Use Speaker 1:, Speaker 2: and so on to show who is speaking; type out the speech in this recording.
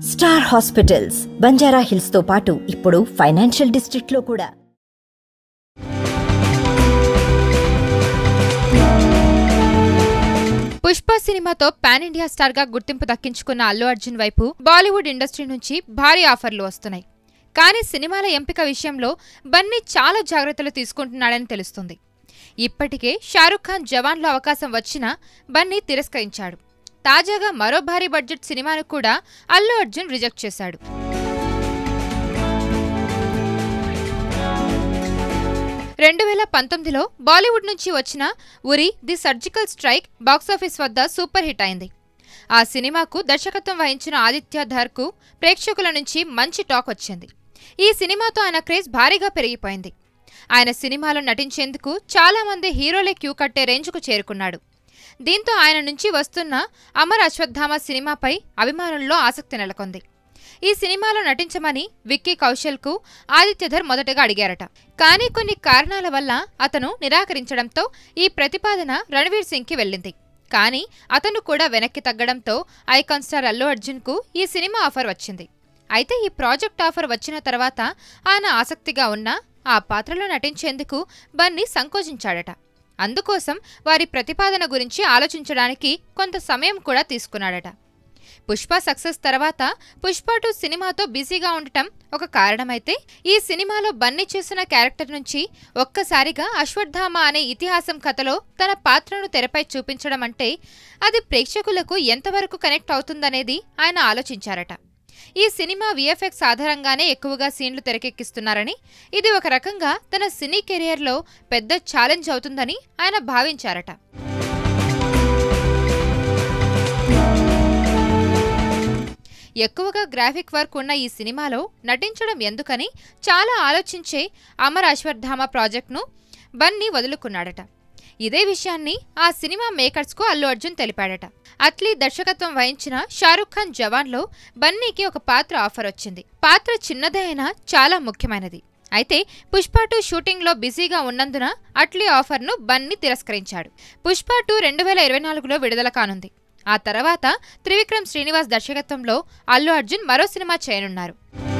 Speaker 1: star hospitals Banjara hills తో పాటు ఇప్పుడు ఫైనాన్షియల్ డిస్ట్రిక్ట్ లో కూడా
Speaker 2: పుష్ప సినిమాతో పాన్ ఇండియా స్టార్ గా గుర్తింపు దక్కించుకున్న అల్లు అర్జున్ వైపు బాలీవుడ్ ఇండస్ట్రీ నుంచి భారీ ఆఫర్లు వస్తున్నాయి కానీ సినిమాల ఎంపిక విషయంలో బన్నీ చాలా జాగ్రత్తలు తీసుకుంటున్నాడని తెలుస్తుంది ఇప్పటికే షారుఖ్ ఖాన్ జవాన్లో అవకాశం వచ్చినా బన్నీ తిరస్కరించాడు తాజాగా మరో భారీ బడ్జెట్ సినిమాను కూడా అల్లు అర్జున్ రిజెక్ట్ చేశాడు రెండు వేల పంతొమ్మిదిలో బాలీవుడ్ నుంచి వచ్చిన Uri the surgical strike box office వద్ద సూపర్ హిట్ అయింది ఆ సినిమాకు దర్శకత్వం వహించిన ఆదిత్య ధర్కు ప్రేక్షకుల నుంచి మంచి టాక్ వచ్చింది ఈ సినిమాతో ఆయన క్రేజ్ భారీగా పెరిగిపోయింది ఆయన సినిమాలో నటించేందుకు చాలా మంది హీరోలే క్యూ కట్టే రేంజ్కు చేరుకున్నాడు దీంతో ఆయన నుంచి వస్తున్న అమర్ అశ్వత్థామ సినిమాపై అభిమానుల్లో ఆసక్తి నెలకొంది ఈ సినిమాలో నటించమని విక్కీ కౌశల్కు ఆదిత్యధర్ మొదటగా అడిగారట కానీ కొన్ని కారణాల వల్ల అతను నిరాకరించడంతో ఈ ప్రతిపాదన రణవీర్ సింగ్కి వెళ్ళింది కానీ అతను కూడా వెనక్కి తగ్గడంతో ఐకాన్ స్టార్ అల్లు అర్జున్కు ఈ సినిమా ఆఫర్ వచ్చింది అయితే ఈ ప్రాజెక్ట్ ఆఫర్ వచ్చిన తర్వాత ఆయన ఆసక్తిగా ఉన్న ఆ పాత్రలో నటించేందుకు బన్నీ సంకోచించాడట అందుకోసం వారి ప్రతిపాదన గురించి ఆలోచించడానికి కొంత సమయం కూడా తీసుకున్నాడట పుష్ప సక్సెస్ తర్వాత పుష్ప టూ సినిమాతో బిజీగా ఉండటం ఒక కారణమైతే ఈ సినిమాలో బన్నీ చేసిన క్యారెక్టర్ నుంచి ఒక్కసారిగా అశ్వత్థామ అనే ఇతిహాసం కథలో తన పాత్రను తెరపై చూపించడం అంటే అది ప్రేక్షకులకు ఎంతవరకు కనెక్ట్ అవుతుందనేది ఆయన ఆలోచించారట ఈ సినిమా విఎఫ్ఎక్స్ ఆధారంగానే ఎక్కువగా సీన్లు తెరకెక్కిస్తున్నారని ఇది ఒక రకంగా తన సినీ కెరియర్లో పెద్ద ఛాలెంజ్ అవుతుందని ఆయన భావించారట ఎక్కువగా గ్రాఫిక్ వర్క్ ఉన్న ఈ సినిమాలో నటించడం ఎందుకని చాలా ఆలోచించే అమర్ అశ్వత్థామ ప్రాజెక్ట్ను బన్నీ వదులుకున్నాడట ఇదే విషయాన్ని ఆ సినిమా మేకర్స్కు అల్లు అర్జున్ తెలిపాడట అట్లీ దర్శకత్వం వహించిన షారుఖ్ ఖాన్ జవాన్లో బన్నీకి ఒక పాత్ర ఆఫర్ వచ్చింది పాత్ర చిన్నదే అయినా చాలా ముఖ్యమైనది అయితే పుష్ప టూ షూటింగ్లో బిజీగా ఉన్నందున అట్లీ ఆఫర్ను బన్నీ తిరస్కరించాడు పుష్ప టూ రెండు వేల ఇరవై నాలుగులో విడుదల కానుంది ఆ తర్వాత త్రివిక్రమ్ శ్రీనివాస్ దర్శకత్వంలో అల్లు అర్జున్ మరో సినిమా చేయనున్నారు